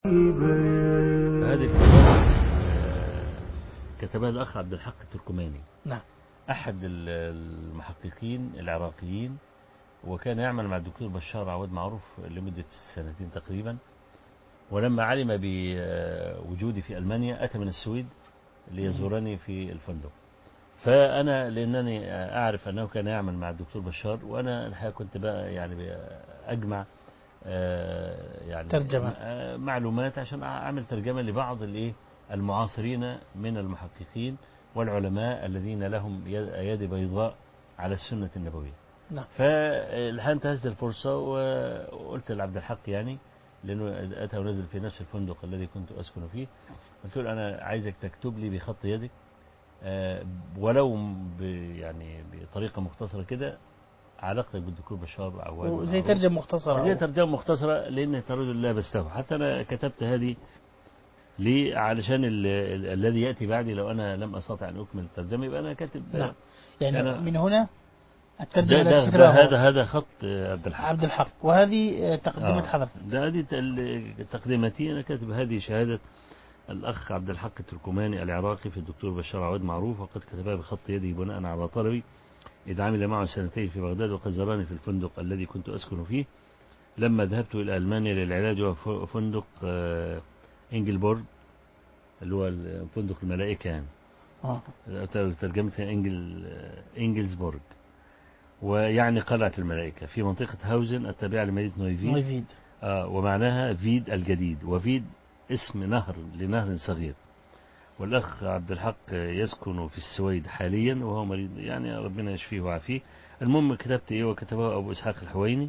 هذه الكتابة آه، كتبها الأخ عبد الحق التركماني نعم أحد ال- المحققين العراقيين وكان يعمل مع الدكتور بشار عواد معروف لمدة سنتين تقريبا ولما علم بوجودي في ألمانيا أتى من السويد ليزورني في الفندق فأنا لأنني أعرف أنه كان يعمل مع الدكتور بشار وأنا الحقيقة كنت بقى يعني أجمع آه، يعني ترجمة. آه، معلومات عشان أعمل ترجمة لبعض الإيه المعاصرين من المحققين والعلماء الذين لهم يد يد بيضاء على السنة النبوية نعم. فالحقيقة انتهزت الفرصة وقلت لعبد الحق يعني لأنه أتى ونزل في نفس الفندق الذي كنت أسكن فيه قلت له أنا عايزك تكتب لي بخط يدك آه، ولو ب يعني بطريقة مختصرة كده علاقتك بالدكتور بشار عواد وزي والمعروف. ترجمة مختصرة دي ترجمة مختصرة لأن الرجل لا بسته حتى أنا كتبت هذه ليه علشان ال- ال- الذي يأتي بعدي لو أنا لم أستطع أن أكمل الترجمة يبقى أنا كاتب نعم. يعني أنا- من هنا ده, الترجمة ده, التي ده كتبها هذا هذا خط آه، عبد الحق عبد الحق وهذه آه، تقدمة آه. حضرتك ده هذه ال- تقديمتي أنا كاتب هذه شهادة الأخ عبد الحق التركماني العراقي في الدكتور بشار عواد معروف وقد كتبها بخط يده بناء على طلبي إذ عمل معه سنتين في بغداد وقد زارني في الفندق الذي كنت أسكن فيه لما ذهبت إلى ألمانيا للعلاج وهو ف- فندق آه، إنجلبورغ اللي هو فندق الملائكة يعني آه. ترجمتها إنجل إنجلزبورغ ويعني قلعة الملائكة في منطقة هاوزن التابعة لمدينة نويفيد مفيد آه ومعناها فيد الجديد وفيد اسم نهر لنهر صغير والأخ عبد الحق يسكن في السويد حاليا وهو مريض يعني ربنا يشفيه ويعافيه المهم كتبت ايه وكتبه أبو إسحاق الحويني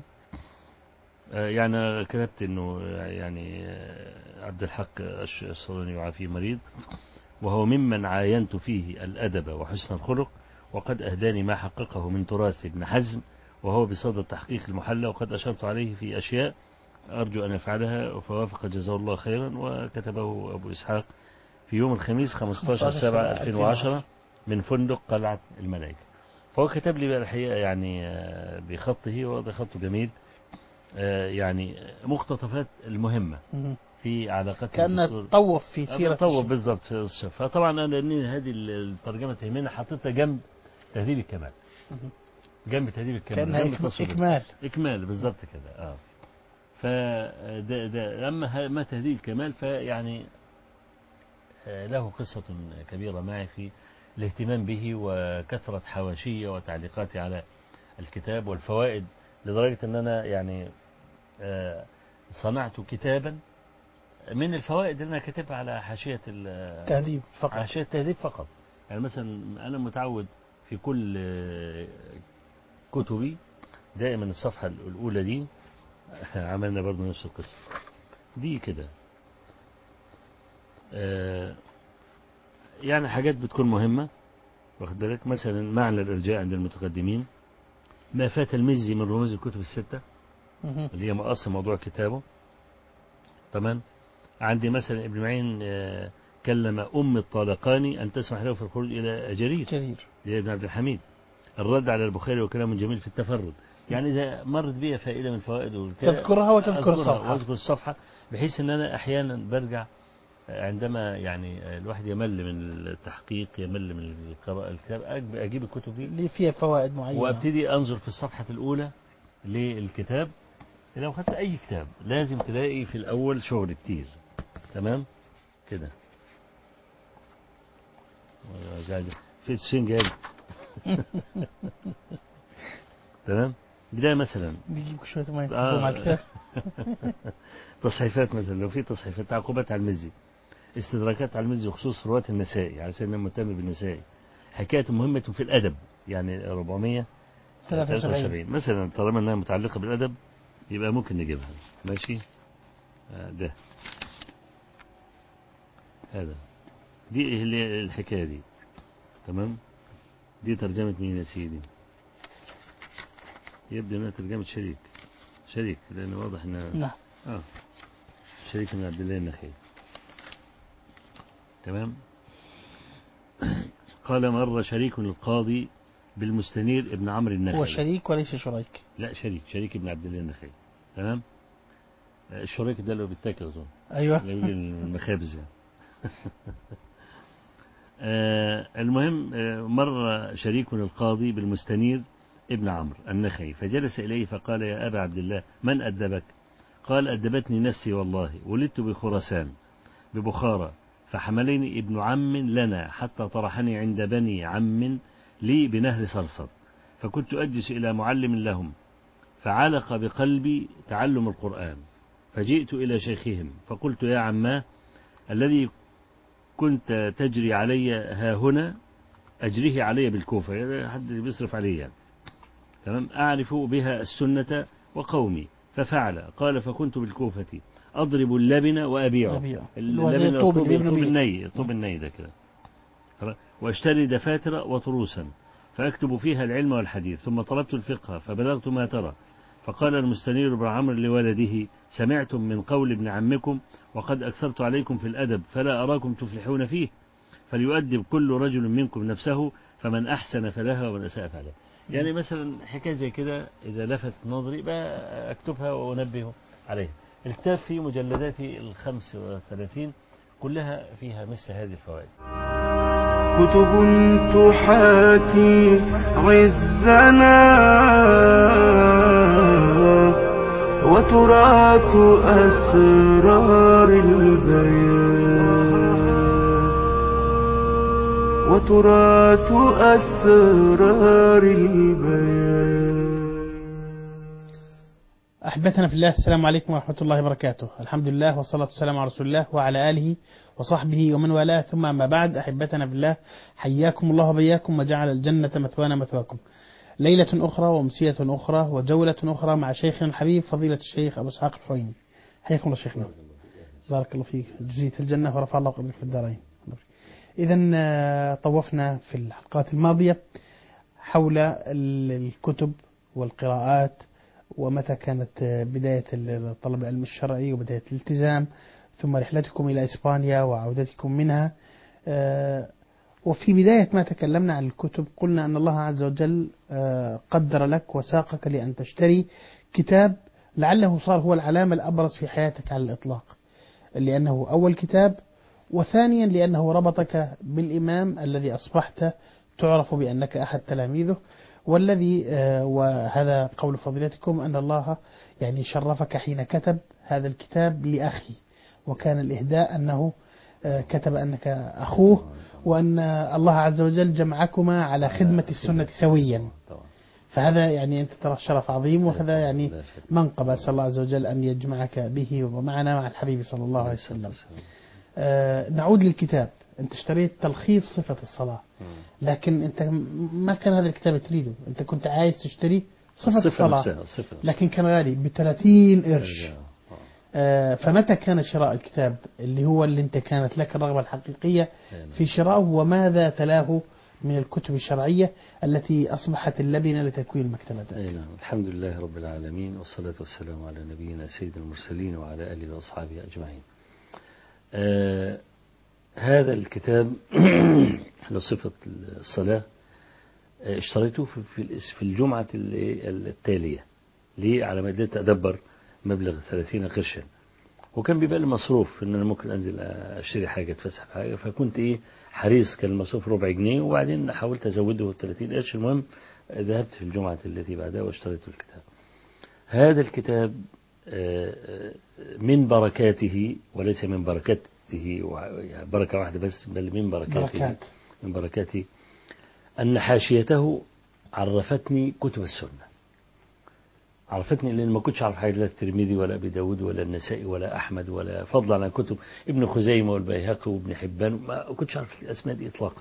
آه يعني كتبت انه يعني آه، عبد الحق الش- الصلوني يعافيه مريض وهو ممن عاينت فيه الأدب وحسن الخلق وقد أهداني ما حققه من تراث ابن حزم وهو بصدد تحقيق المحلى وقد أشرت عليه في أشياء أرجو أن أفعلها فوافق جزاه الله خيرا وكتبه أبو إسحاق في يوم الخميس 15 7 2010 من فندق قلعة الملائكة فهو كتب لي بقى الحقيقة يعني آه، بخطه وهذا خطه جميل آه، يعني مقتطفات المهمة مم. في علاقات كأنه طوف في سيرة طوب الشيخ. بالضبط في الشف فطبعا انا لان هذه الترجمه تهمني حطيتها جنب تهذيب الكمال مهم. جنب تهذيب الكمال كأنها جنب إكم- التصوير. إكمال اكمال بالظبط كده اه فده ده اما ه- ما تهذيب الكمال فيعني آه، له قصة كبيرة معي في الاهتمام به وكثرة حواشيه وتعليقاتي على الكتاب والفوائد لدرجة ان انا يعني آه، صنعت كتابا من الفوائد اللي انا كاتبها على حاشية ال- تهذيب فقط عشان التهذيب فقط يعني مثلا أنا متعود في كل آه، كتبي دائما الصفحة الأولى دي عملنا برضه نفس القصة دي كده آه، يعني حاجات بتكون مهمة واخد بالك مثلا معنى الإرجاء عند المتقدمين ما فات المزي من رموز الكتب الستة مهم. اللي هي مقص موضوع كتابه تمام عندي مثلا ابن معين آه، كلم أم الطالقاني أن تسمح له في الخروج إلى جرير جرير لابن عبد الحميد الرد على البخاري وكلام جميل في التفرد يعني إذا مرت بي فائدة من الفوائد والكلام تذكرها وتذكر أذكرها الصفحة وأذكر الصفحة بحيث أن أنا أحيانا برجع عندما يعني الواحد يمل من التحقيق يمل من القراءة الكتاب أجب- أجيب الكتب دي اللي فيها فوائد معينة وابتدي انظر في الصفحة الأولى للكتاب لو خدت أي كتاب لازم تلاقي في الأول شغل كتير تمام كده قاعد- في السفنج هذه تمام بداية مثلا بيجيب شوية مية آه. مع الكتاب تصحيفات مثلا لو في تصحيفات تعقيبات على المزي استدراكات على المزي وخصوص رواة النسائي على سبيل مهتم بالنسائي حكاية مهمة في الأدب يعني 400 73 73 مثلا طالما انها متعلقه بالادب يبقى ممكن نجيبها ماشي آه، ده هذا دي اللي الحكايه دي تمام دي ترجمه مين يا سيدي يبدو انها ترجمه شريك شريك لان واضح انها نعم اه شريك من عبد الله النخعي تمام قال مر شريك القاضي بالمستنير ابن عمرو النخعي هو شريك وليس شريك لا شريك شريك ابن عبد الله النخعي تمام الشريك ده اللي بيتاكل أظن ايوه اللي بيجي من المخابز يعني آه، المهم آه، مر شريك القاضي بالمستنير ابن عمرو النخعي فجلس إليه فقال يا أبا عبد الله من أدبك قال أدبتني نفسي والله ولدت بخراسان ببخارى فحملني ابن عم لنا حتى طرحني عند بني عم لي بنهر صرصر فكنت أجلس إلى معلم لهم فعلق بقلبي تعلم القرآن فجئت إلى شيخهم فقلت يا عماه الذي كنت تجري علي ها هنا أجريه علي بالكوفة يعني حد بيصرف علي يعني. تمام أعرف بها السنة وقومي ففعل قال فكنت بالكوفة أضرب اللبن وأبيعه أبيعه. اللي هو زي اللبن الطوب الطوب, اللي بيبنوا الطوب بيه. الني الطوب الني ده كده خلاص؟ واشتري دفاتر وتروسا فأكتب فيها العلم والحديث ثم طلبت الفقه فبلغت ما ترى فقال المستنير بن عمرو لولده سمعتم من قول ابن عمكم وقد أكثرت عليكم في الأدب فلا أراكم تفلحون فيه فليؤدب كل رجل منكم نفسه فمن أحسن فلها ومن أساء فعلها يعني مثلا حكاية زي كده إذا لفت نظري بقى أكتبها وأنبه عليها الكتاب في مجلداته الخمس وثلاثين كلها فيها مثل هذه الفوائد كتب تحاكي عزنا وتراث أسرار البيان وتراث أسرار البيان أحبتنا في الله السلام عليكم ورحمة الله وبركاته الحمد لله والصلاة والسلام على رسول الله وعلى آله وصحبه ومن والاه ثم أما بعد أحبتنا في الله حياكم الله وبياكم وجعل الجنة مثوانا مثواكم ليلة أخرى وأمسية أخرى وجولة أخرى مع شيخنا الحبيب فضيلة الشيخ أبو إسحاق الحويني حياكم الله شيخنا بارك الله فيك جزيت الجنة ورفع الله قدرك في الدارين إذا طوفنا في الحلقات الماضية حول ال- الكتب والقراءات ومتى كانت آه، بداية ال- طلب العلم الشرعي وبداية الالتزام ثم رحلتكم إلى إسبانيا وعودتكم منها آه، وفي بداية ما تكلمنا عن الكتب قلنا أن الله عز وجل آه، قدر لك وساقك لأن تشتري كتاب لعله صار هو العلامة الأبرز في حياتك على الإطلاق لأنه أول كتاب وثانيا لأنه ربطك بالإمام الذي أصبحت تعرف بأنك أحد تلاميذه والذي آه، وهذا قول فضيلتكم أن الله يعني شرفك حين كتب هذا الكتاب لأخي وكان الإهداء أنه آه، كتب أنك أخوه وأن الله عز وجل جمعكما على خدمة السنة سويا طبعا فهذا يعني أنت ترى شرف عظيم وهذا يعني لا شك. منقبة أسأل الله عز وجل أن يجمعك به ومعنا مع الحبيب صلى الله عليه وسلم آه، نعود للكتاب أنت اشتريت تلخيص صفة الصلاة مم. لكن أنت م- ما كان هذا الكتاب تريده أنت كنت عايز تشتري صفة الصفة الصلاة نفسها الصفة لكن كان غالي ب 30 قرش نفسها. آه، فمتى كان شراء الكتاب اللي هو اللي أنت كانت لك الرغبة الحقيقية آه. في شرائه وماذا تلاه من الكتب الشرعية التي أصبحت اللبنة لتكوين مكتبتك أي نعم الحمد لله رب العالمين والصلاة والسلام على نبينا سيد المرسلين وعلى آله وأصحابه أجمعين آه هذا الكتاب له صفة الصلاة آه، اشتريته في, في, الاس- في الجمعة ال- التالية ليه على ما قدرت أدبر مبلغ 30 قرشا وكان بيبقى لي مصروف ان انا ممكن انزل اشتري حاجه اتفسح في حاجه فكنت ايه حريص كان المصروف ربع جنيه وبعدين حاولت ازوده 30 قرش المهم ذهبت في الجمعه التي بعدها واشتريت الكتاب هذا الكتاب آه، آه، من بركاته وليس من بركاته وع- يعني بركه واحده بس بل من بركاته بركات من بركاته أن حاشيته عرفتني كتب السنة عرفتني لأن ما كنتش أعرف حاجة لا الترمذي ولا أبي داود ولا النسائي ولا أحمد ولا فضلا عن كتب ابن خزيمة والبيهقي وابن حبان ما كنتش أعرف الأسماء دي إطلاقا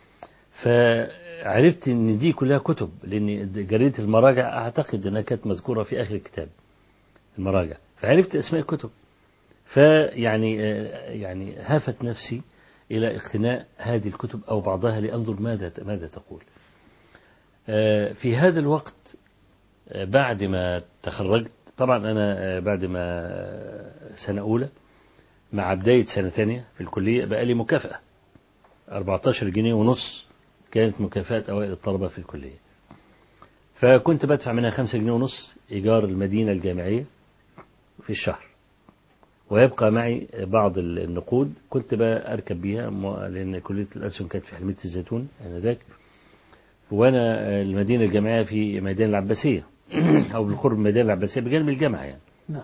فعرفت ان دي كلها كتب لان جريده المراجع اعتقد انها كانت مذكوره في اخر الكتاب المراجع فعرفت اسماء الكتب فيعني آه، يعني هافت نفسي الى اقتناء هذه الكتب او بعضها لانظر ماذا ماذا تقول آه، في هذا الوقت آه، بعد ما تخرجت طبعا انا آه، بعد ما آه، سنه اولى مع بدايه سنه ثانيه في الكليه بقى لي مكافاه 14 جنيه ونص كانت مكافأة أوائل الطلبة في الكلية فكنت بدفع منها 5 جنيه ونص إيجار المدينة الجامعية في الشهر ويبقى معي بعض النقود كنت بقى أركب بيها م- لأن كلية الأسهم كانت في حلمية الزيتون آنذاك وأنا المدينة الجامعية في ميدان العباسية أو بالقرب من ميدان العباسية بجانب الجامعة يعني نعم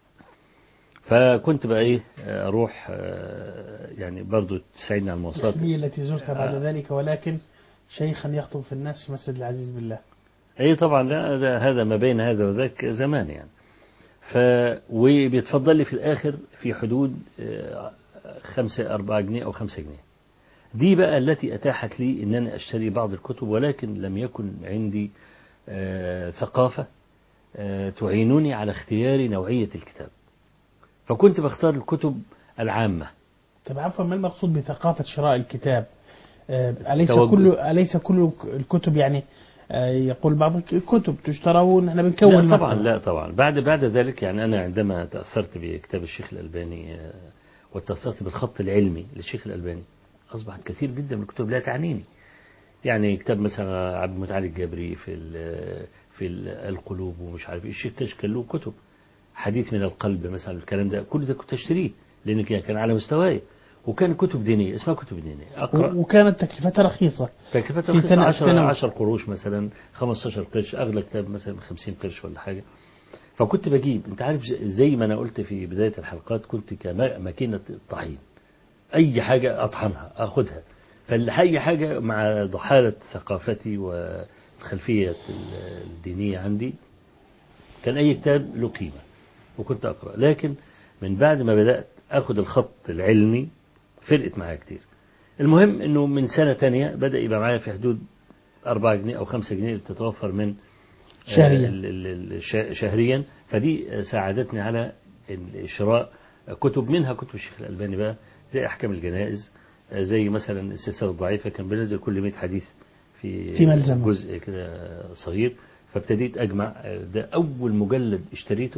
فكنت بقى إيه أروح آه، يعني برضو تساعدني على المواصلات هي التي زرتها بعد آه. ذلك ولكن شيخا يخطب في الناس في مسجد العزيز بالله اي طبعا لا ده هذا ما بين هذا وذاك زمان يعني ف وبيتفضل لي في الاخر في حدود آه، خمسة أربعة جنيه أو خمسة جنيه دي بقى التي أتاحت لي أن أنا أشتري بعض الكتب ولكن لم يكن عندي آه، ثقافة آه، تعينني على اختيار نوعية الكتاب فكنت بختار الكتب العامة طب عفوا ما المقصود بثقافة شراء الكتاب آه، أليس توجه. كل أليس كل الكتب يعني آه، يقول بعض الكتب تشترى ونحن بنكون لا طبعا مكتبة. لا طبعا بعد بعد ذلك يعني أنا عندما تأثرت بكتاب الشيخ الألباني آه، وتأثرت بالخط العلمي للشيخ الألباني أصبحت كثير جدا من الكتب لا تعنيني يعني كتاب مثلا عبد المتعالي الجابري في ال- في ال- القلوب ومش عارف ايه الشيخ كشك كان له كتب حديث من القلب مثلا الكلام ده كل ده كنت اشتريه لان كان كان على مستواي وكان كتب دينيه اسمها كتب دينيه اقرا و- وكانت تكلفتها رخيصة تكلفتها في رخيصة تنوع- 10 تنوع. 10 قروش مثلا 15 قرش اغلى كتاب مثلا 50 قرش ولا حاجه فكنت بجيب انت عارف ز- زي ما انا قلت في بدايه الحلقات كنت كماكينه الطحين اي حاجه اطحنها اخدها فاي حاجه مع ضحاله ثقافتي والخلفيه ال- الدينيه عندي كان اي كتاب له قيمه وكنت اقرا لكن من بعد ما بدات اخد الخط العلمي فرقت معايا كتير المهم انه من سنه تانية بدا يبقى معايا في حدود 4 جنيه او 5 جنيه بتتوفر من آه، شهريا. ال- ال- ال- شا- شهريا فدي آه، ساعدتني على ال- شراء كتب منها كتب الشيخ الألباني بقى زي أحكام الجنائز آه، زي مثلا السلسلة الضعيفة كان بينزل كل 100 حديث في في ملزمة. جزء كده صغير فابتديت أجمع آه، ده أول مجلد اشتريته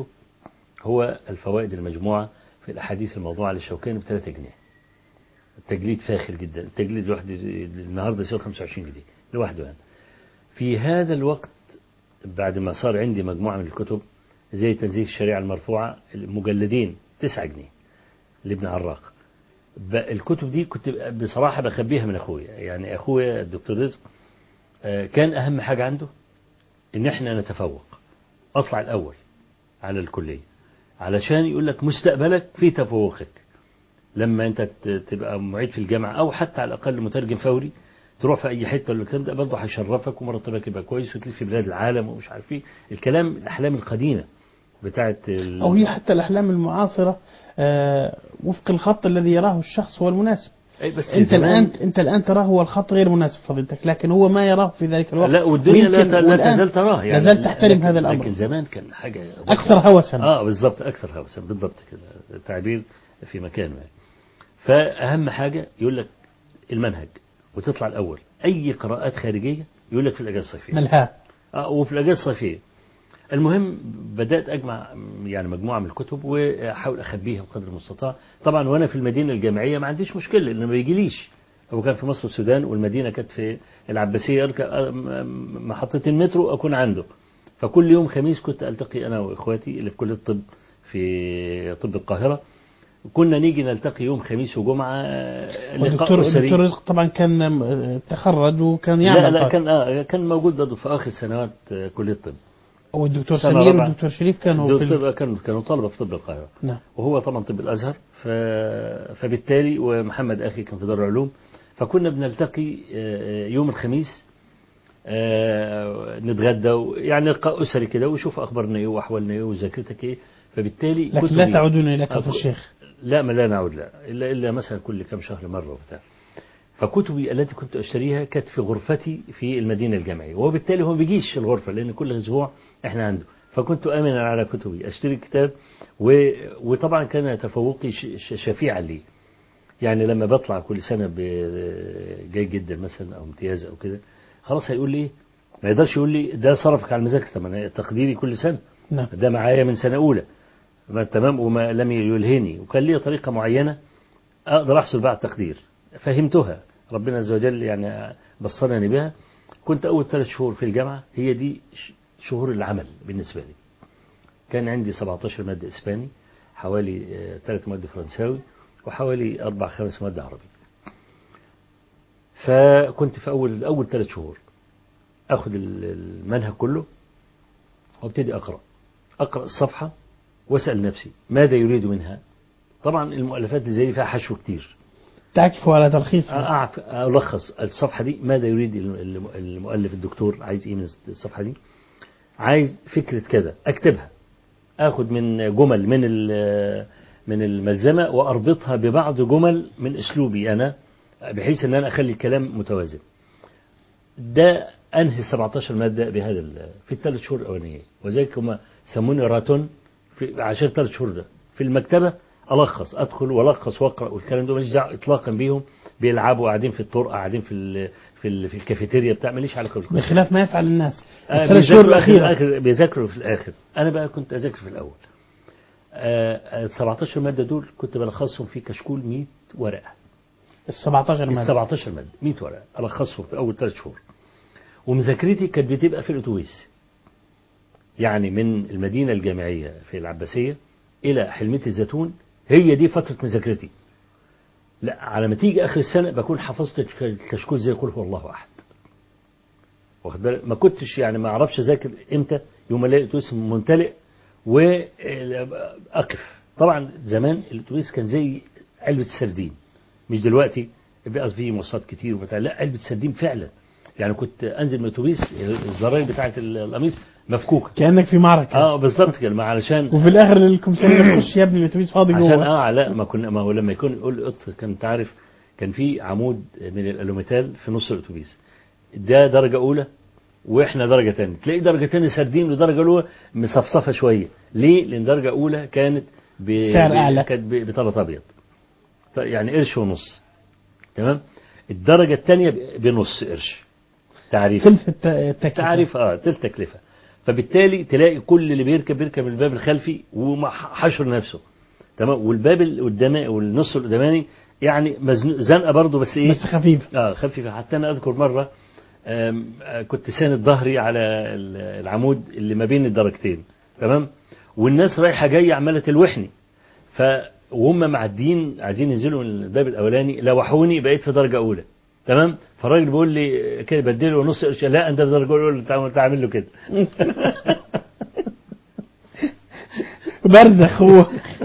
هو الفوائد المجموعة في الأحاديث الموضوعة للشوكاني ب 3 جنيه التجليد فاخر جدا التجليد لوحده النهارده يساوي 25 جنيه لوحده يعني في هذا الوقت بعد ما صار عندي مجموعة من الكتب زي تنزيه الشريعة المرفوعة المجلدين 9 جنيه لابن عراق ب- الكتب دي كنت بصراحة بخبيها من أخويا يعني أخويا الدكتور رزق آه، كان أهم حاجة عنده إن إحنا نتفوق أطلع الأول على الكلية علشان يقول لك مستقبلك في تفوقك لما أنت ت- تبقى معيد في الجامعة أو حتى على الأقل مترجم فوري تروح في أي حتة ولا الكلام ده برضه هيشرفك ومرتبك يبقى كويس وتلف في بلاد العالم ومش عارف إيه الكلام الأحلام القديمة بتاعت ال- أو هي حتى الأحلام المعاصرة آه، وفق الخط الذي يراه الشخص هو المناسب أي بس أنت زمان الآن أنت الآن تراه هو الخط غير مناسب فضيلتك لكن هو ما يراه في ذلك الوقت لا والدنيا لا, ويمكن ت- لا والآن تزال تراه يعني لا زال تحترم لكن هذا الأمر لكن زمان كان حاجة أكثر هوسا اه بالظبط اكثر هوسا بالضبط كده تعبير في مكانه يعني فاهم حاجه يقول لك المنهج وتطلع الاول اي قراءات خارجيه يقول لك في الاجازه الصيفيه ملهاه اه وفي الاجازه الصيفيه المهم بدات اجمع يعني مجموعه من الكتب واحاول اخبيها بقدر المستطاع طبعا وانا في المدينه الجامعيه ما عنديش مشكله لان ما بيجيليش هو كان في مصر والسودان والمدينه كانت في العباسيه أركب آه، م- محطه المترو اكون عنده فكل يوم خميس كنت التقي انا واخواتي اللي في كليه الطب في طب القاهره كنا نيجي نلتقي يوم خميس وجمعه آه، والدكتور لقاء الدكتور اسري رزق طبعا كان آه، تخرج وكان لا يعمل لا طبعاً. كان آه كان موجود برضه في اخر سنوات آه، كليه الطب والدكتور سنة سمير رابعة. والدكتور شريف كانوا في ال... دكتور كانوا كانوا طلبه في طب القاهره نعم وهو طبعا طب الازهر ف... فبالتالي ومحمد اخي كان في دار العلوم فكنا بنلتقي آه، يوم الخميس آه، نتغدى و- يعني لقاء اسري كده ويشوف اخبارنا ايه واحوالنا ايه وذاكرتك ايه فبالتالي لكن لا كتبي- تعودون اليك أكو- في الشيخ لا ما لا نعود لا الا الا مثلا كل كم شهر مره وبتاع فكتبي التي كنت اشتريها كانت في غرفتي في المدينه الجامعيه وبالتالي هو ما بيجيش الغرفه لان كل اسبوع احنا عنده فكنت امنا على كتبي اشتري كتاب و... وطبعا كان تفوقي ش... ش... شفيعا لي يعني لما بطلع كل سنه ب... جيد جدا مثلا او امتياز او كده خلاص هيقول لي إيه؟ ما يقدرش يقول لي ده صرفك على المذاكره طب أنا تقديري كل سنه نعم ده معايا من سنة أولى ما تمام وما لم يلهني وكان لي طريقة معينة أقدر أحصل بها على التقدير فهمتها ربنا عز وجل يعني بصرني بها كنت أول ثلاث شهور في الجامعة هي دي ش- شهور العمل بالنسبة لي كان عندي 17 مادة إسباني حوالي ثلاث مواد فرنساوي وحوالي أربع خمس مواد عربي فكنت في أول أول ثلاث شهور أخذ ال- المنهج كله وابتدي أقرأ أقرأ الصفحة وأسأل نفسي ماذا يريد منها طبعا المؤلفات اللي زي دي فيها حشو كتير تعكف على تلخيص أعرف ألخص الصفحة دي ماذا يريد الم- المؤلف الدكتور عايز إيه من الصفحة دي عايز فكرة كذا أكتبها أخذ من جمل من ال- من الملزمة وأربطها ببعض جمل من أسلوبي أنا بحيث أن أنا أخلي الكلام متوازن ده أنهي 17 مادة بهذا ال- في الثلاث شهور الأولانية وذلك هم سموني راتون في عشان ثلاث شهور ده في المكتبة ألخص أدخل وألخص وأقرأ والكلام ده ماليش دعوة إطلاقا بيهم بيلعبوا قاعدين في الطرقة قاعدين في ال في ال في الكافيتيريا بتاع ماليش علاقة بالقصة بخلاف ما يفعل الناس آه، الثلاث شهور بيذاكروا آخر- الأخيرة آخر بيذاكروا في الآخر أنا بقى كنت أذاكر في الأول آه، ال 17 مادة دول كنت بلخصهم في كشكول 100 ورقة ال 17 ال مادة 17 مادة 100 ورقة ألخصهم في أول ثلاث شهور ومذاكرتي كانت بتبقى في الأتوبيس يعني من المدينة الجامعية في العباسية إلى حلمية الزيتون هي دي فترة مذاكرتي لا على ما تيجي آخر السنة بكون حفظت الكشكول زي قل هو الله أحد واخد بالك ما كنتش يعني ما اعرفش اذاكر امتى يوم ما الاقي الاتوبيس ممتلئ واقف طبعا زمان الاتوبيس كان زي علبه السردين مش دلوقتي بيقص فيه مواصلات كتير وبتاع لا علبه سردين فعلا يعني كنت انزل من الاتوبيس الزراير بتاعه القميص مفكوكه كأنك في معركة اه بالظبط كده ما علشان وفي الآخر الكمسارية تخش يا ابني الأتوبيس فاضي عشان جوه اه لا ما كنا ما هو لما يكون يقول قط كان انت عارف كان في عمود من الالوميتال في نص الاتوبيس ده درجه اولى واحنا درجه ثانيه تلاقي درجه ثانيه سردين ودرجه اولى مصفصفه شويه ليه لان درجه اولى كانت ب... سعر ب- أعلى. كانت ب- بثلاث ابيض ط- يعني قرش ونص تمام الدرجه الثانيه ب- بنص قرش تعريف ثلث الت- التكلفة تعرف اه تلت تكلفة فبالتالي تلاقي كل اللي بيركب بيركب من الباب الخلفي وحشر نفسه تمام والباب القدامي والنص القداماني يعني مزنوق زنقه برضه بس ايه بس خفيف اه خفيفه حتى انا اذكر مره آم، آه، كنت ساند ظهري على ال- العمود اللي ما بين الدرجتين تمام والناس رايحه جايه عماله تلوحني ف وهم معديين عايزين ينزلوا من الباب الاولاني لوحوني بقيت في درجه اولى تمام فالراجل بيقول لي كده بديله نص قرش لا انت في درجه اولى تعمل تعمل له كده برزخ هو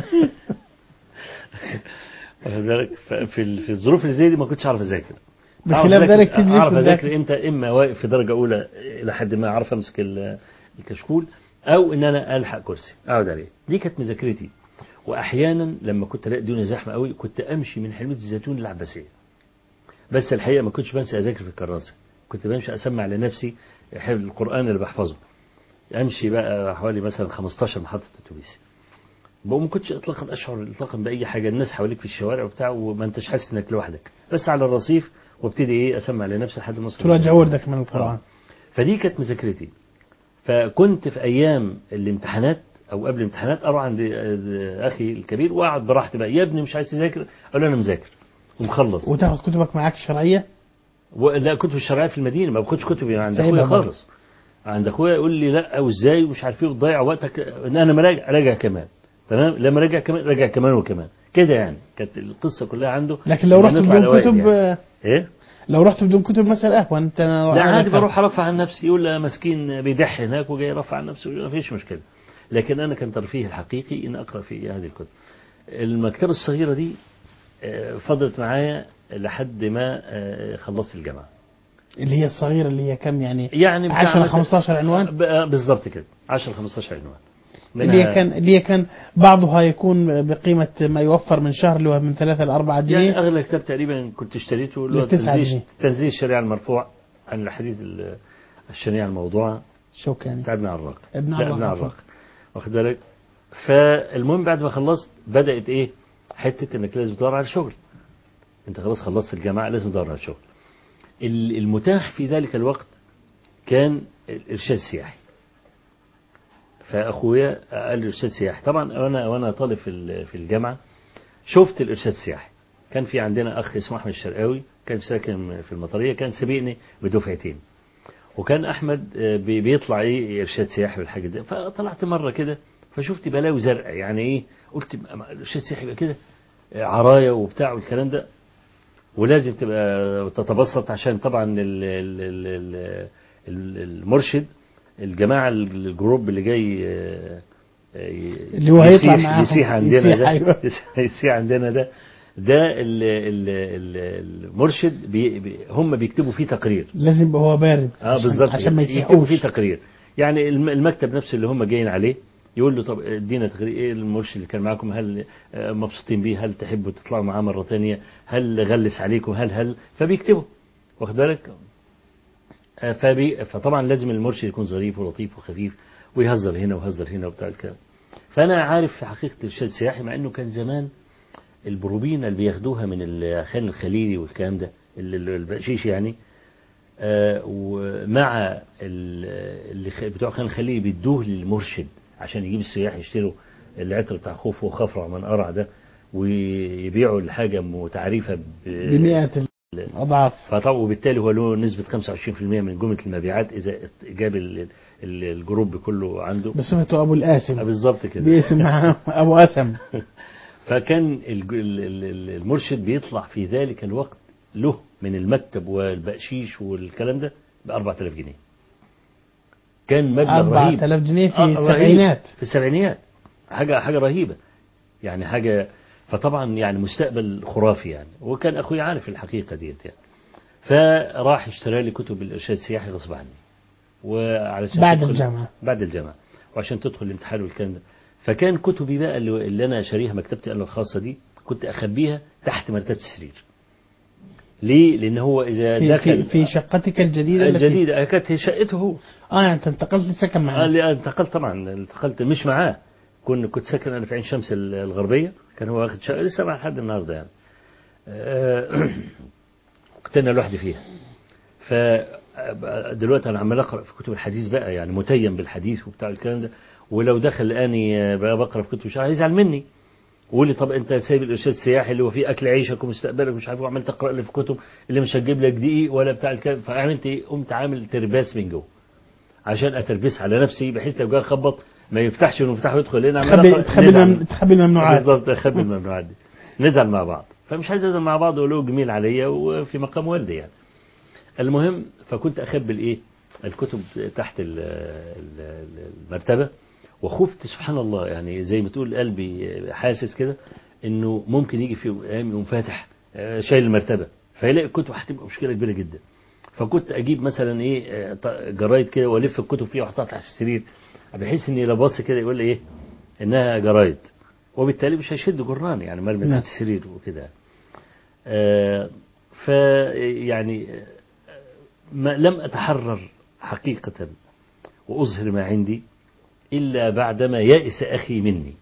واخد بالك؟ ف- في ال- في الظروف اللي زي دي ما كنتش اعرف اذاكر بخلاف أعرف ذلك أذاكر- تجلس اعرف وتذاكر اذاكر امتى اما واقف في درجه اولى الى حد ما اعرف امسك ال- الكشكول او ان انا الحق كرسي اقعد عليه دي كانت مذاكرتي واحيانا لما كنت الاقي الدنيا زحمه قوي كنت امشي من حلميه الزيتون للعباسيه بس الحقيقه ما كنتش بنسى اذاكر في الكراسه كنت بمشي اسمع لنفسي حفظ القران اللي بحفظه امشي بقى حوالي مثلا 15 محطه اتوبيس وما كنتش اطلاقا اشعر اطلاقا باي حاجه الناس حواليك في الشوارع وبتاع وما انتش حاسس انك لوحدك بس على الرصيف وابتدي ايه اسمع لنفسي لحد ما أوصل تراجع وردك من القرآن آه. فدي كانت مذاكرتي فكنت في ايام الامتحانات او قبل الامتحانات اروح عند آه، اخي الكبير واقعد براحتي بقى يا ابني مش عايز تذاكر اقول له انا مذاكر ومخلص وتاخذ كتبك معك الشرعية و- لا كتب الشرعيه في المدينه ما باخدش كتبي عند سايبها اخويا بره. خالص عند اخويا يقول لي لا وازاي ومش عارف ايه وتضيع وقتك ان انا مراجع راجع كمان تمام لما راجع كمان راجع كمان وكمان كده يعني كانت القصه كلها عنده لكن لو رحت بنطلع بدون الأوائل كتب يعني. آه، ايه لو رحت بدون كتب مثلا قهوة انت لا عادي بروح ارفع عن نفسي يقول لا مسكين بيدح هناك وجاي يرفع عن نفسه ما فيش مشكله لكن انا كان ترفيهي الحقيقي ان اقرا في هذه الكتب المكتبه الصغيره دي آه، فضلت معايا لحد ما آه، خلصت الجامعه اللي هي الصغيرة اللي هي كم يعني يعني بتاع 10 مثلا- 15 عنوان ب- آه، بالظبط كده 10 15 عنوان اللي هي منها- كان اللي هي كان بعضها يكون بقيمة ما يوفر من شهر اللي هو من 3 ل 4 يعني جنيه اغلى كتاب تقريبا كنت اشتريته اللي هو بتسعة تنزيل جنيه. تنزيل الشريعه المرفوع عن الحديث ال- الشريعه الموضوعه شوكاني بتاع ابن عراق ابن لا، عراق، ابن عفوا. عراق واخد بالك فالمهم بعد ما خلصت بدات ايه حته انك لازم تدور على شغل انت خلاص خلصت الجامعه لازم تدور على شغل ال- المتاح في ذلك الوقت كان الارشاد السياحي فاخويا قال لي ارشاد سياحي طبعا وانا وانا طالب في ال- في الجامعه شفت الارشاد السياحي كان في عندنا اخ اسمه احمد الشرقاوي كان ساكن في المطريه كان سابقني بدفعتين وكان احمد آه، بي- بيطلع ايه ارشاد سياحي والحاجه دي فطلعت مره كده فشفت بلاوي زرقاء يعني ايه قلت ما- الارشاد السياحي يبقى كده آه، عرايا وبتاع والكلام ده ولازم تبقى تتبسط عشان طبعا ال ال ال ال ال المرشد الجماعة الجروب اللي جاي آه، آه، اللي هو هيطلع يسيح- معاهم. يسيح عندنا يسيح، ده أيوة. يسيح- يسيح عندنا ده ده ال ال ال المرشد بي بي هم بيكتبوا فيه تقرير لازم يبقى هو بارد اه عشان- بالظبط عشان ما كده. يكتبوا فيه يسيحوش تقرير يعني الم- المكتب نفسه اللي هم جايين عليه يقول له طب ادينا تقرير ايه المرشد اللي كان معاكم هل آه، مبسوطين بيه هل تحبوا تطلعوا معاه مره ثانيه هل غلس عليكم هل هل فبيكتبوا واخد بالك آه، فبي فطبعا لازم المرشد يكون ظريف ولطيف وخفيف ويهزر هنا ويهزر هنا وبتاع الكلام فانا عارف في حقيقه الارشاد السياحي مع انه كان زمان البروبين اللي بياخدوها من الخان الخليلي والكلام ده ال- ال- البقشيش يعني آه، ومع ال- اللي خ- بتوع خان الخليلي بيدوه للمرشد عشان يجيب السياح يشتروا العطر بتاع خوف وخفرع من قرع ده ويبيعوا الحاجة متعريفة ب- بمئة الأضعاف فطبعا وبالتالي هو له نسبة 25% من جملة المبيعات إذا جاب ال- ال- الجروب كله عنده بصفته أبو آه، القاسم بالظبط كده باسم معاه أبو أسم فكان الج- ال- ال- ال- المرشد بيطلع في ذلك الوقت له من المكتب والبقشيش والكلام ده ب 4000 جنيه كان مبلغ رهيب 4000 جنيه في آه، رهيب. السبعينات في السبعينيات حاجة حاجة رهيبة يعني حاجة فطبعا يعني مستقبل خرافي يعني وكان أخوي عارف الحقيقة ديت يعني فراح اشترى لي كتب الإرشاد السياحي غصب عني وعلشان بعد تدخل- الجامعة. بعد الجامعة وعشان تدخل الامتحان والكلام ده فكان كتبي بقى اللي, اللي أنا شاريها مكتبتي أنا الخاصة دي كنت أخبيها تحت مرتبة السرير ليه؟ لأن هو إذا في, دخل في, في شقتك الجديدة التي- الجديدة كانت هي شقته هو اه يعني انت انتقلت لسكن آه، معاه اللي انتقلت طبعا انتقلت مش معاه كنت كنت ساكن انا في عين شمس ال- الغربيه كان هو واخد شقه لسه مع لحد النهارده يعني آه، كنت انا لوحدي فيها ف دلوقتي انا عمال اقرا في كتب الحديث بقى يعني متيم بالحديث وبتاع الكلام ده ولو دخل لقاني آه، بقى بقرا في كتب الشرع هيزعل مني ويقول لي طب انت سايب الارشاد السياحي اللي هو فيه اكل عيشك ومستقبلك ومش عارف إيه، وعمال تقرا لي في كتب اللي مش هتجيب لك دقيق ولا بتاع الكلام فعملت ايه؟ قمت عامل ترباس من جوه عشان اتربس على نفسي بحيث لو جه خبط ما يفتحش المفتاح ويدخل هنا عمال تخبي أقرأ، تخبي نزعل. المم- تخبي الممنوعات بالظبط اخبي الممنوعات دي نزعل مع بعض فمش عايز ازعل مع بعض ولو جميل عليا وفي مقام والدي يعني المهم فكنت اخبي الايه الكتب تحت ال- ال- المرتبه وخفت سبحان الله يعني زي ما تقول قلبي حاسس كده انه ممكن يجي في ايام يقوم فاتح آه، شايل المرتبه فيلاقي الكتب هتبقى مشكله كبيره جدا فكنت اجيب مثلا ايه آه، ط- جرايد كده والف الكتب فيها واحطها تحت السرير بحيث اني لو بص كده يقول لي ايه انها جرايد وبالتالي مش هيشد جران يعني مرمي نعم. تحت السرير وكده آه ف يعني آه، ما لم اتحرر حقيقه واظهر ما عندي الا بعدما يئس اخي مني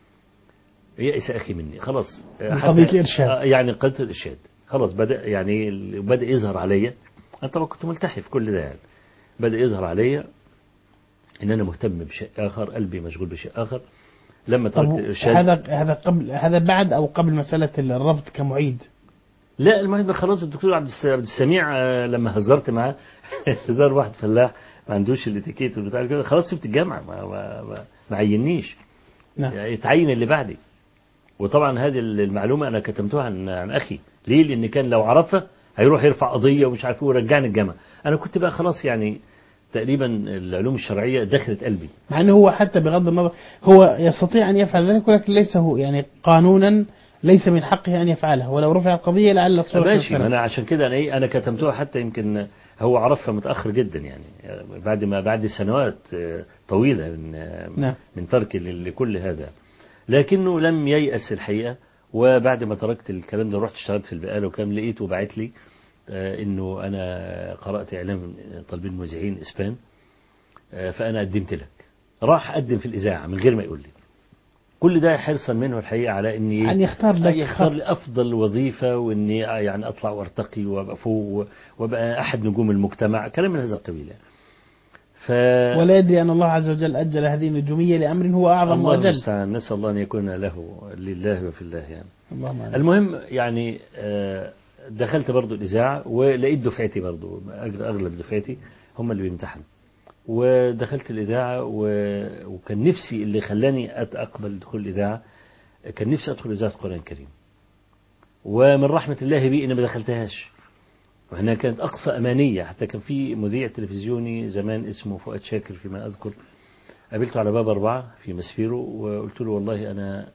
يئس اخي مني خلاص آه، من حتى- قضية الإرشاد. آه، يعني قضيه الارشاد خلاص بدا يعني ال- بدا يظهر عليا انا طبعا كنت ملتحي في كل ده يعني بدا يظهر عليا ان انا مهتم بشيء اخر قلبي مشغول بشيء اخر لما طب تركت الارشاد هذا هذا قبل هذا بعد او قبل مسألة الربط كمعيد لا المهم خلاص الدكتور عبد الس- عبد السميع آه، لما هزرت معاه هزار واحد فلاح ما عندوش الاتيكيت والبتاع كده خلاص سبت الجامعه ما ما ما, ما عينيش نعم يعني اتعين اللي بعدي وطبعا هذه المعلومه انا كتمتها عن عن اخي ليه لان كان لو عرفها هيروح يرفع قضيه ومش عارف ايه ويرجعني الجامعه انا كنت بقى خلاص يعني تقريبا العلوم الشرعيه دخلت قلبي مع انه هو حتى بغض النظر هو يستطيع ان يفعل ذلك ولكن ليس هو يعني قانونا ليس من حقه ان يفعله ولو رفع القضيه لعل الصوره ماشي تنفرد. ما انا عشان كده انا ايه انا كتمتها حتى يمكن هو عرفها متاخر جدا يعني بعد ما بعد سنوات آه، طويله من آه، نعم. من ترك ل- لكل هذا لكنه لم ييأس الحقيقه وبعد ما تركت الكلام ده رحت اشتغلت في البقاله وكان لقيته باعت لي آه، انه انا قرات اعلام طالبين مذيعين اسبان آه، فانا قدمت لك راح اقدم في الاذاعه من غير ما يقول لي كل ده حرصا منه الحقيقه على اني أن يختار لك يختار خط. لي افضل وظيفه واني يعني اطلع وارتقي وابقى فوق وابقى احد نجوم المجتمع كلام من هذا القبيل يعني. ف ولا يدري ان الله عز وجل اجل هذه النجوميه لامر هو اعظم الله واجل المستعان نسال الله ان يكون له لله وفي الله يعني اللهم آمين. المهم يعني آه، دخلت برضو الإذاعة ولقيت دفعتي برضو أغ- أغلب دفعتي هم اللي بيمتحنوا ودخلت الإذاعة و... وكان نفسي اللي خلاني أت- أقبل دخول الإذاعة كان نفسي أدخل إذاعة القرآن الكريم ومن رحمة الله بي إني ما دخلتهاش وهنا كانت أقصى أمانية حتى كان في مذيع تلفزيوني زمان اسمه فؤاد شاكر فيما أذكر قابلته على باب أربعة في مسفيرو وقلت له والله أنا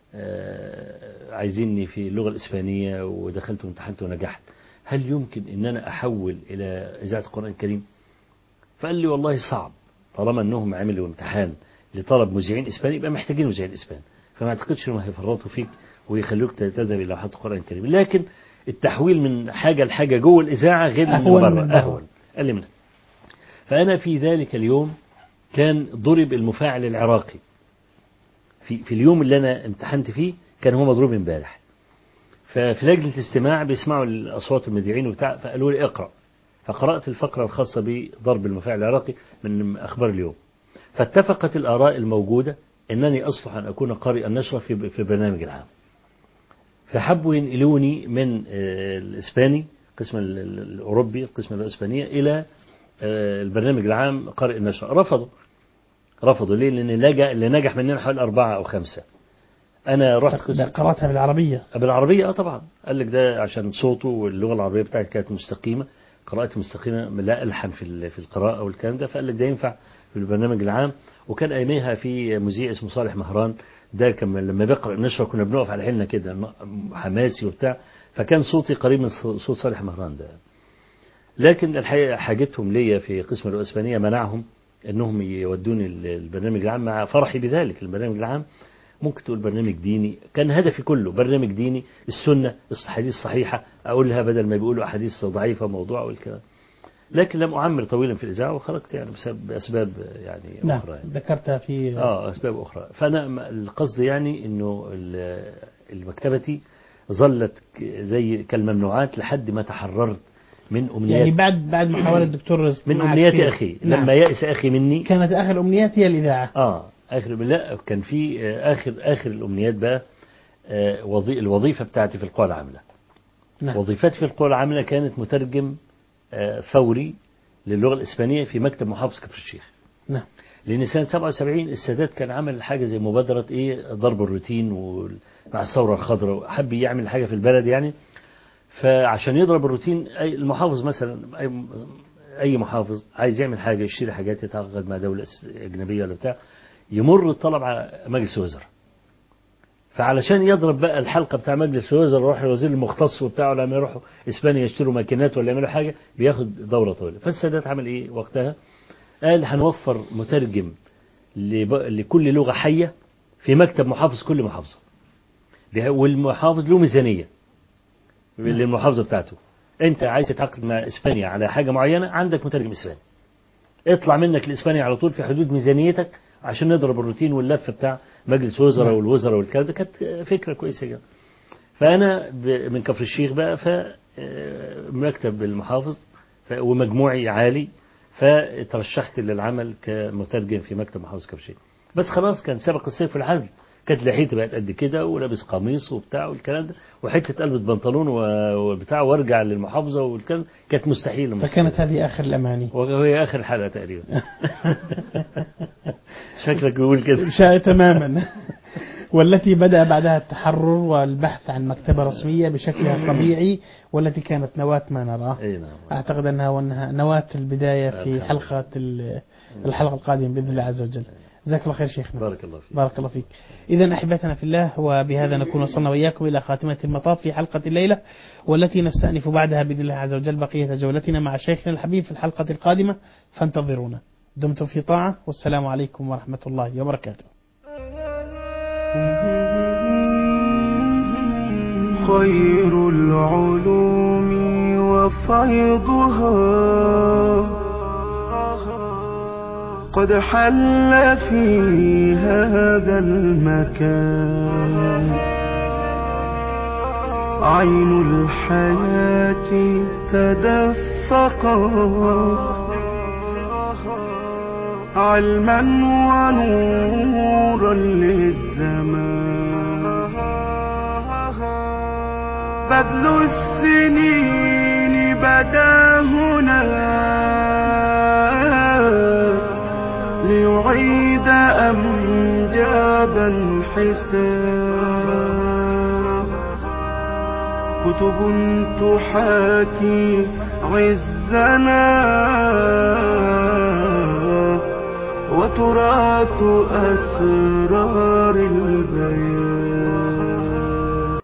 آه، عايزيني في اللغة الإسبانية ودخلت وامتحنت ونجحت هل يمكن أن أنا أحول إلى إذاعة القرآن الكريم فقال لي والله صعب طالما أنهم عملوا امتحان لطلب مذيعين إسباني يبقى محتاجين مذيعين إسبان فما أعتقدش أنهم هيفرطوا فيك ويخلوك تذهب إلى لوحات القرآن الكريم لكن التحويل من حاجة لحاجة جوه الإذاعة غير من أهون من بره بره. أهون قال لي من فأنا في ذلك اليوم كان ضرب المفاعل العراقي في في اليوم اللي أنا امتحنت فيه كان هو مضروب امبارح ففي لجنة الاستماع بيسمعوا الأصوات المذيعين وبتاع فقالوا لي اقرأ فقرأت الفقرة الخاصة بضرب المفاعل العراقي من أخبار اليوم فاتفقت الآراء الموجودة أنني أصلح أن أكون قارئا نشرة في في البرنامج العام فحبوا ينقلوني من آه، الإسباني القسم ال- ال- الأوروبي القسم الإسبانية إلى آه، البرنامج العام قارئ النشرة رفضوا رفضوا ليه؟ لأن لجأ اللي نجح مننا حوالي أربعة أو خمسة أنا رحت ده قسم قرأتها بالعربية بالعربية اه طبعا قال لك ده عشان صوته واللغة العربية بتاعتي كانت مستقيمة قراءتي مستقيمة لا ألحن في ال- في القراءة والكلام ده فقال لك ده ينفع في البرنامج العام وكان أياميها في مذيع اسمه صالح مهران ده كان لما بيقرأ النشرة كنا بنقف على حيلنا كده ن- حماسي وبتاع فكان صوتي قريب من ص- صوت صالح مهران ده لكن الحقيقة حاجتهم ليا في قسم الإسبانية منعهم انهم يودوني ال- البرنامج العام مع فرحي بذلك البرنامج العام ممكن تقول برنامج ديني كان هدفي كله برنامج ديني السنة الحديث الصحيحة أقولها بدل ما بيقولوا أحاديث ضعيفة موضوع والكلام لكن لم أعمر طويلا في الإذاعة وخرجت يعني بسبب بأسباب يعني نعم أخرى يعني. ذكرتها في اه اسباب اخرى فانا م- القصد يعني انه ال- المكتبتي ظلت ك- زي كالممنوعات لحد ما تحررت من امنيات يعني بعد بعد محاولة الدكتور رزق من معك امنيات فيه. اخي نعم. لما يأس اخي مني كانت آخر أمنيات هي الإذاعة اه اخر لا كان في آه، اخر اخر الامنيات بقى آه، وظي الوظيفه بتاعتي في القوى العامله نعم وظيفتي في القوى العامله كانت مترجم آه، فوري للغه الاسبانيه في مكتب محافظ كفر الشيخ نعم لان سنه 77 السادات كان عمل حاجه زي مبادره ايه ضرب الروتين وال- مع الثوره الخضراء حب يعمل حاجه في البلد يعني فعشان يضرب الروتين أي المحافظ مثلا اي اي محافظ عايز يعمل حاجه يشتري حاجات يتعاقد مع دوله س- اجنبيه ولا بتاع يمر الطلب على مجلس الوزراء فعلشان يضرب بقى الحلقه بتاع مجلس الوزراء يروح الوزير المختص وبتاعه لما يروحوا اسبانيا يشتروا ماكينات ولا يعملوا حاجه بياخد دوره طويله فالسادات عمل ايه وقتها قال هنوفر مترجم لب- لكل لغة حية في مكتب محافظ كل محافظة بها- والمحافظ له ميزانية للمحافظة بتاعته انت عايز تتعاقد مع اسبانيا على حاجة معينة عندك مترجم اسباني اطلع منك لاسبانيا على طول في حدود ميزانيتك عشان نضرب الروتين واللف بتاع مجلس وزراء نعم. والوزراء والكلام ده كانت فكرة كويسة جدا فأنا ب- من كفر الشيخ بقى فمكتب المحافظ ف- ومجموعي عالي فترشحت للعمل كمترجم في مكتب محافظ كفر الشيخ بس خلاص كان سبق الصيف في الحزم كانت لحيتي بقت قد كده ولابس قميص وبتاع والكلام ده وحته قلبة بنطلون و- وبتاع وارجع للمحافظه والكلام كانت مستحيله فكانت هذه آخر الأماني وهي اخر حلقه تقريبا شكلك بيقول كده شاء تماما والتي بدأ بعدها التحرر والبحث عن مكتبة رسمية بشكلها الطبيعي والتي كانت نواة ما نراه اي نعم أعتقد أنها وأنها نواة البداية في الحمد حلقة ال- الحلقة القادمة بإذن الله عز وجل جزاك الله خير شيخنا بارك الله فيك بارك الله فيك إذا أحبتنا في الله وبهذا نكون وصلنا وإياكم إلى خاتمة المطاف في حلقة الليلة والتي نستأنف بعدها بإذن الله عز وجل بقية جولتنا مع شيخنا الحبيب في الحلقة القادمة فانتظرونا دمتم في طاعة والسلام عليكم ورحمة الله وبركاته خير العلوم وفيضها قد حل في هذا المكان عين الحياة تدفقت علما ونورا للزمان بذل السنين بدا هنا نعيد أمجادا حساب كتب تحاكي عزنا وتراث أسرار البيان